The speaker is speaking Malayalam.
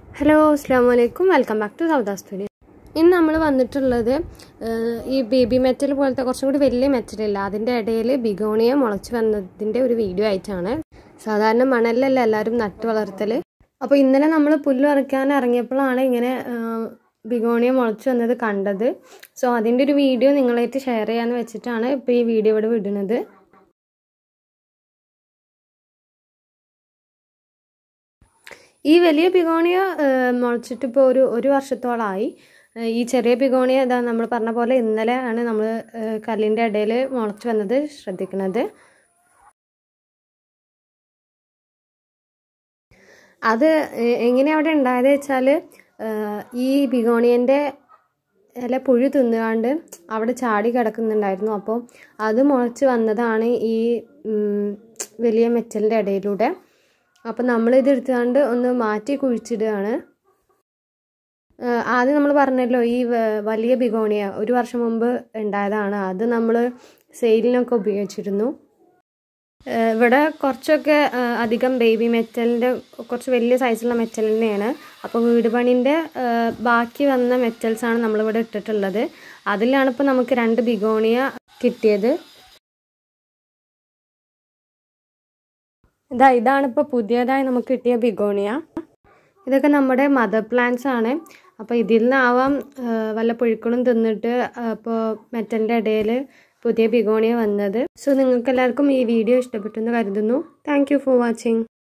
ഹലോ അസ്സാം വലൈക്കും welcome back to Sauda studio ഇന്ന് നമ്മൾ വന്നിട്ടുള്ളത് ഏഹ്, ഈ ബേബി മെറ്റൽ പോലത്തെ കുറച്ചും കൂടി വലിയ മെറ്റലില്ല അതിൻ്റെ ഇടയിൽ ബിഗോണിയ മുളച്ച് വന്നതിൻ്റെ ഒരു വീഡിയോ ആയിട്ടാണ് സാധാരണ മണലിലല്ല എല്ലാവരും നട്ട് വളർത്തൽ അപ്പോൾ ഇന്നലെ നമ്മൾ പുല്ല് പറിക്കാൻ ഇറങ്ങിയപ്പോഴാണ് ഇങ്ങനെ ഏഹ്, ബിഗോണിയ മുളച്ച് വന്നത് കണ്ടത് സോ അതിൻ്റെ ഒരു വീഡിയോ നിങ്ങളായിട്ട് ഷെയർ ചെയ്യാമെന്ന് വെച്ചിട്ടാണ് ഇപ്പോൾ ഈ വീഡിയോ ഇവിടെ വിടുന്നത് ഈ വലിയ പിഗോണിയ മുളച്ചിട്ട് ഇപ്പോൾ ഒരു ഒരു വർഷത്തോളമായി ഏഹ് ഈ ചെറിയ പിഗോണിയ ഇതാ നമ്മൾ പറഞ്ഞ പോലെ ഇന്നലെ ആണ് നമ്മൾ കല്ലിൻ്റെ ഇടയിൽ മുളച്ച് വന്നത് ശ്രദ്ധിക്കുന്നത് അത് എ- എങ്ങനെ അവിടെ ഉണ്ടായത് വെച്ചാൽ ഈ ബിഗോണിയൻ്റെ ഇല പുഴു തിന്നുകാണ്ട് അവിടെ ചാടി കിടക്കുന്നുണ്ടായിരുന്നു അപ്പോൾ അത് മുളച്ച് വന്നതാണ് ഈ ഉം, വലിയ മെറ്റലിൻ്റെ ഇടയിലൂടെ അപ്പം നമ്മളിത് എടുത്തുകൊണ്ട് ഒന്ന് മാറ്റി കുഴിച്ചിടുകയാണ് ഏഹ് ആദ്യം നമ്മൾ പറഞ്ഞല്ലോ ഈ വ- വലിയ ബിഗോണിയ ഒരു വർഷം മുമ്പ് ഉണ്ടായതാണ് അത് നമ്മൾ സെയിലിനൊക്കെ ഉപയോഗിച്ചിരുന്നു ഏഹ് ഇവിടെ കുറച്ചൊക്കെ ഏഹ് അധികം ബേബി മെറ്റലിൻ്റെ കുറച്ച് വലിയ സൈസുള്ള മെറ്റൽ തന്നെയാണ് അപ്പോൾ വീട് പണിൻ്റെ ഏഹ് ബാക്കി വന്ന മെറ്റൽസ് ആണ് നമ്മളിവിടെ ഇട്ടിട്ടുള്ളത് അതിലാണ് ഇപ്പോൾ നമുക്ക് രണ്ട് ബിഗോണിയ കിട്ടിയത് ഇതാ ഇതാണ് ഇപ്പോൾ പുതിയതായി നമുക്ക് കിട്ടിയ ബിഗോണിയ ഇതൊക്കെ നമ്മുടെ മദർ പ്ലാന്റ്സ് ആണ് അപ്പോൾ ഇതിൽ നിന്നാവാം ഏഹ് വല്ല പുഴുക്കളും തിന്നിട്ട് അപ്പോൾ മെറ്റലിൻ്റെ ഇടയിൽ പുതിയ ബിഗോണിയ വന്നത് സോ നിങ്ങൾക്ക് എല്ലാവർക്കും ഈ വീഡിയോ ഇഷ്ടപ്പെട്ടെന്ന് കരുതുന്നു താങ്ക് യു ഫോർ വാച്ചിങ്